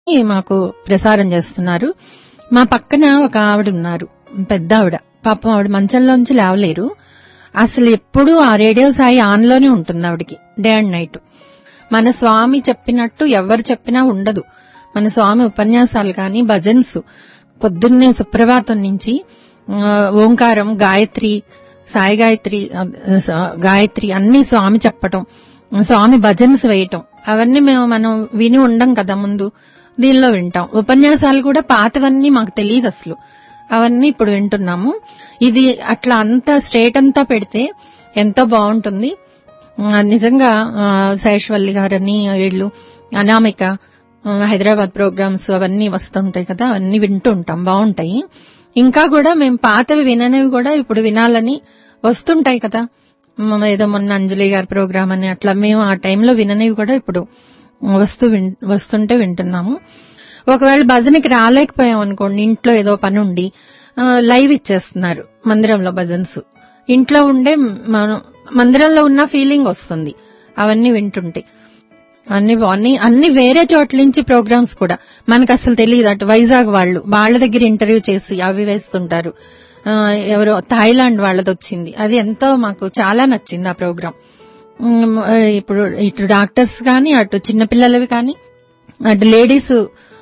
మాకు ప్రసారం చేస్తున్నారు మా పక్కన ఒక ఆవిడ ఉన్నారు పెద్ద ఆవిడ పాపం ఆవిడ మంచంలోంచి లేవలేరు అసలు ఎప్పుడు ఆ రేడియో సాయి ఆన్ లోనే ఉంటుంది ఆవిడకి డే అండ్ నైట్ మన స్వామి చెప్పినట్టు ఎవరు చెప్పినా ఉండదు మన స్వామి ఉపన్యాసాలు కానీ భజన్స్ పొద్దున్నే సుప్రభాతం నుంచి ఆ, ఓంకారం గాయత్రి సాయి గాయత్రి ఆ, స- గాయత్రి అన్ని స్వామి చెప్పటం స్వామి భజన్స్ వేయటం అవన్నీ మేము మనం విని ఉండం కదా ముందు దీనిలో వింటాం ఉపన్యాసాలు కూడా పాతవన్నీ మాకు తెలియదు అసలు అవన్నీ ఇప్పుడు వింటున్నాము ఇది అట్లా అంతా స్ట్రేట్ అంతా పెడితే ఎంతో బాగుంటుంది ఆ, నిజంగా ఆ, శేషవల్లి గారని వీళ్ళు అనామిక ఆ, హైదరాబాద్ ప్రోగ్రామ్స్ అవన్నీ వస్తుంటాయి కదా అవన్నీ వింటూ ఉంటాం బాగుంటాయి ఇంకా కూడా మేము పాతవి విననివి కూడా ఇప్పుడు వినాలని వస్తుంటాయి కదా మ- ఏదో మొన్న అంజలి గారి ప్రోగ్రామ్ అని అట్లా మేము ఆ టైంలో విననివి కూడా ఇప్పుడు వస్తూ విన్- వస్తుంటే వింటున్నాము ఒకవేళ భజనకి రాలేకపోయాం అనుకోండి ఇంట్లో ఏదో పని ఉండి ఆ, లైవ్ ఇచ్చేస్తున్నారు మందిరంలో భజన్స్ ఇంట్లో ఉండే మనం మందిరంలో ఉన్న ఫీలింగ్ వస్తుంది అవన్నీ వింటుంటే అన్ని అన్ని అన్ని వేరే చోట్ల నుంచి ప్రోగ్రామ్స్ కూడా మనకు అసలు తెలియదు అటు వైజాగ్ వాళ్ళు వాళ్ళ దగ్గర ఇంటర్వ్యూ చేసి అవి వేస్తుంటారు ఆ, ఎవరో థాయిలాండ్ వాళ్ళది వచ్చింది అది ఎంతో మాకు చాలా నచ్చింది ఆ ప్రోగ్రామ్ ఉమ్, ఇప్పుడు ఇటు డాక్టర్స్ కానీ అటు చిన్నపిల్లలవి కానీ అటు లేడీస్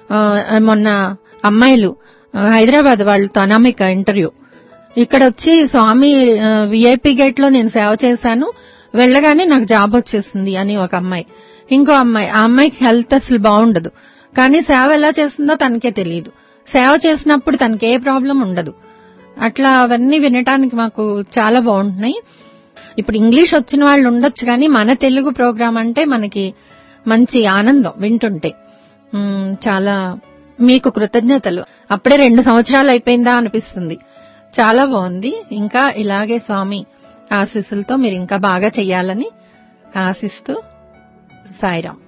మొన్న అమ్మాయిలు ఆ, హైదరాబాద్ వాళ్ళతో అనామిక ఇంటర్వ్యూ ఇక్కడ వచ్చి స్వామి విఐపి గేట్ లో నేను సేవ చేశాను వెళ్ళగానే నాకు జాబ్ వచ్చేసింది అని ఒక అమ్మాయి ఇంకో అమ్మాయి ఆ అమ్మాయికి హెల్త్ అసలు బాగుండదు కానీ సేవ ఎలా చేస్తుందో తనకే తెలియదు సేవ చేసినప్పుడు తనకి ఏ ప్రాబ్లం ఉండదు అట్లా అవన్నీ వినటానికి మాకు చాలా బాగుంటున్నాయి ఇప్పుడు ఇంగ్లీష్ వచ్చిన వాళ్ళు ఉండొచ్చు కానీ మన తెలుగు ప్రోగ్రామ్ అంటే మనకి మంచి ఆనందం వింటుంటే ఉమ్, చాలా మీకు కృతజ్ఞతలు అప్పుడే రెండు సంవత్సరాలు అయిపోయిందా అనిపిస్తుంది చాలా బాగుంది ఇంకా ఇలాగే స్వామి ఆశీస్సులతో మీరు ఇంకా బాగా చెయ్యాలని ఆశిస్తూ సాయిరాం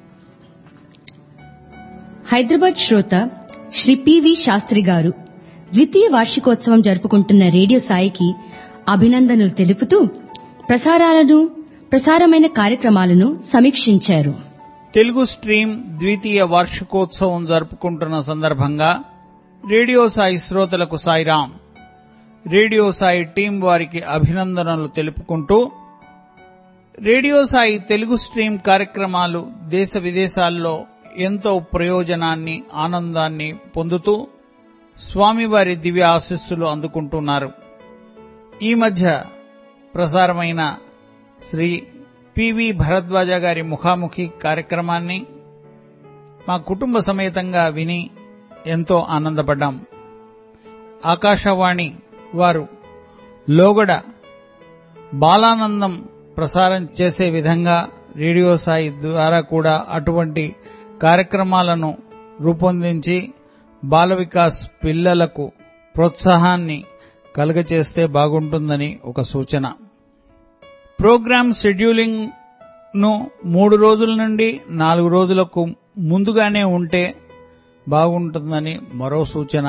హైదరాబాద్ శ్రోత శ్రీ పివి శాస్త్రి గారు ద్వితీయ వార్షికోత్సవం జరుపుకుంటున్న రేడియో సాయికి అభినందనలు తెలుపుతూ ప్రసారాలను ప్రసారమైన కార్యక్రమాలను సమీక్షించారు తెలుగు స్ట్రీమ్ ద్వితీయ వార్షికోత్సవం జరుపుకుంటున్న సందర్భంగా రేడియో సాయి శ్రోతలకు సాయిరాం రేడియో సాయి టీం వారికి అభినందనలు తెలుపుకుంటూ రేడియో సాయి తెలుగు స్ట్రీమ్ కార్యక్రమాలు దేశ విదేశాల్లో ఎంతో ప్రయోజనాన్ని ఆనందాన్ని పొందుతూ స్వామివారి దివ్య ఆశీస్సులు అందుకుంటున్నారు ఈ మధ్య ప్రసారమైన శ్రీ పివి భరద్వాజ గారి ముఖాముఖి కార్యక్రమాన్ని మా కుటుంబ సమేతంగా విని ఎంతో ఆనందపడ్డాం ఆకాశవాణి వారు లోగడ బాలానందం ప్రసారం చేసే విధంగా రేడియో సాయి ద్వారా కూడా అటువంటి కార్యక్రమాలను రూపొందించి బాల వికాస్ పిల్లలకు ప్రోత్సాహాన్ని కలుగచేస్తే బాగుంటుందని ఒక సూచన ప్రోగ్రామ్ షెడ్యూలింగ్ ను మూడు రోజుల నుండి నాలుగు రోజులకు ముందుగానే ఉంటే బాగుంటుందని మరో సూచన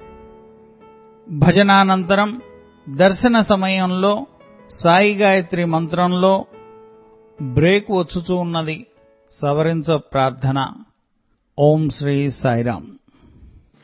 భజనానంతరం దర్శన సమయంలో సాయి గాయత్రి మంత్రంలో బ్రేక్ వచ్చుచూ ఉన్నది సవరించ ప్రార్థన ఓం శ్రీ సాయిరాం